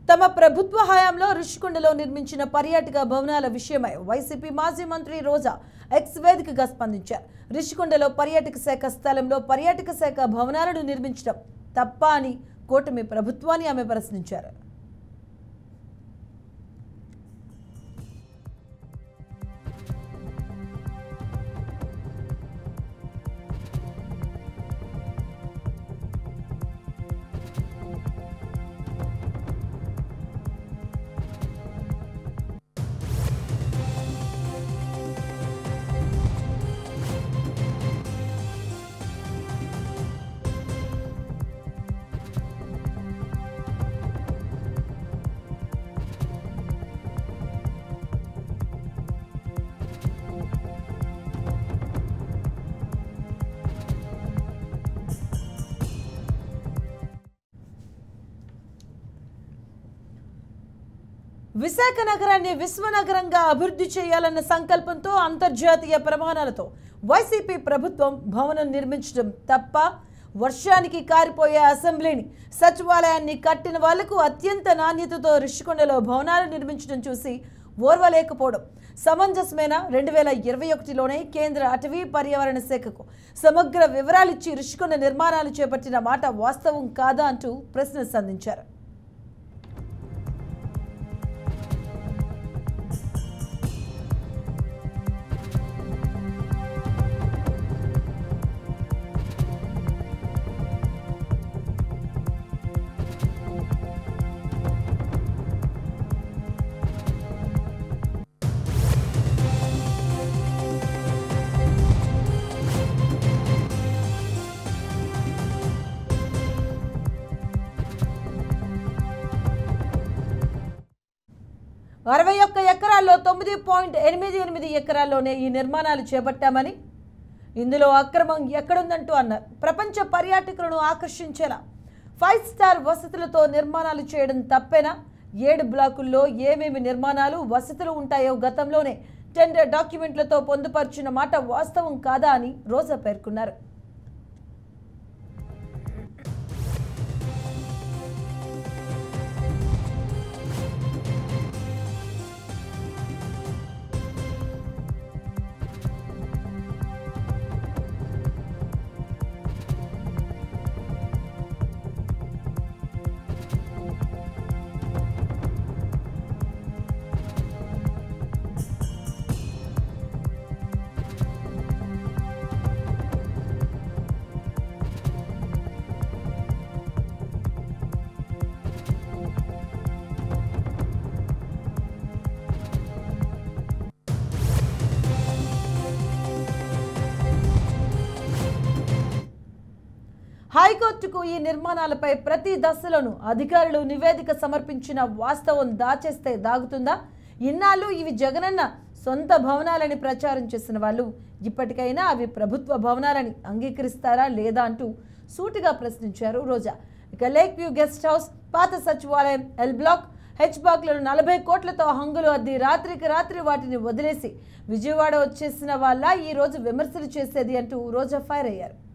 తమ ప్రభుత్వ హయాంలో రుషికొండలో నిర్మించిన పర్యాటక భవనాల విషయమై వైసీపీ మాజీ మంత్రి రోజా ఎక్స్ వేదికగా స్పందించారు రిషికొండలో పర్యాటక శాఖ స్థలంలో పర్యాటక శాఖ భవనాలను నిర్మించడం తప్ప అని కూటమి ప్రభుత్వాన్ని ఆమె ప్రశ్నించారు విశాఖ నగరాన్ని విశ్వనగరంగా అభివృద్ధి చేయాలన్న సంకల్పంతో అంతర్జాతీయ ప్రమాణాలతో వైసీపీ ప్రభుత్వం భవనం నిర్మించడం తప్ప వర్షానికి కారిపోయే అసెంబ్లీని సచివాలయాన్ని కట్టిన వాళ్లకు అత్యంత నాణ్యతతో రిషికొండలో భవనాలు నిర్మించడం చూసి ఓర్వలేకపోవడం సమంజసమైన రెండు వేల ఇరవై ఒకటిలోనే కేంద్ర అటవీ పర్యావరణ శాఖకు సమగ్ర వివరాలిచ్చి రిషికొండ నిర్మాణాలు చేపట్టిన మాట వాస్తవం కాదా అంటూ ప్రశ్న సంధించారు అరవై ఒక్క ఎకరాల్లో తొమ్మిది పాయింట్ ఎనిమిది ఎనిమిది ఎకరాల్లోనే ఈ నిర్మాణాలు చేపట్టామని ఇందులో అక్రమం ఎక్కడుందంటూ అన్నారు ప్రపంచ పర్యాటకులను ఆకర్షించేలా ఫైవ్ స్టార్ వసతులతో నిర్మాణాలు చేయడం తప్పేనా ఏడు బ్లాకుల్లో ఏమేమి నిర్మాణాలు వసతులు ఉంటాయో గతంలోనే టెండర్ డాక్యుమెంట్లతో పొందుపరిచిన మాట వాస్తవం కాదా అని రోజా పేర్కొన్నారు హైకోర్టుకు ఈ నిర్మాణాలపై ప్రతి దశలోనూ అధికారులు నివేదిక సమర్పించిన వాస్తవం దాచేస్తే దాగుతుందా ఇన్నాళ్ళు ఇవి జగనన్న సొంత భవనాలని ప్రచారం చేసిన వాళ్ళు ఇప్పటికైనా అవి ప్రభుత్వ భవనాలని అంగీకరిస్తారా లేదా అంటూ సూటిగా ప్రశ్నించారు రోజా ఇక లేక్ వ్యూ గెస్ట్ హౌస్ పాత సచివాలయం ఎల్ బ్లాక్ హెచ్ బ్లాక్లను నలభై కోట్లతో హంగులు అద్ది రాత్రికి రాత్రి వాటిని వదిలేసి విజయవాడ వచ్చేసిన వాళ్ళ ఈ రోజు విమర్శలు చేసేది అంటూ రోజా ఫైర్ అయ్యారు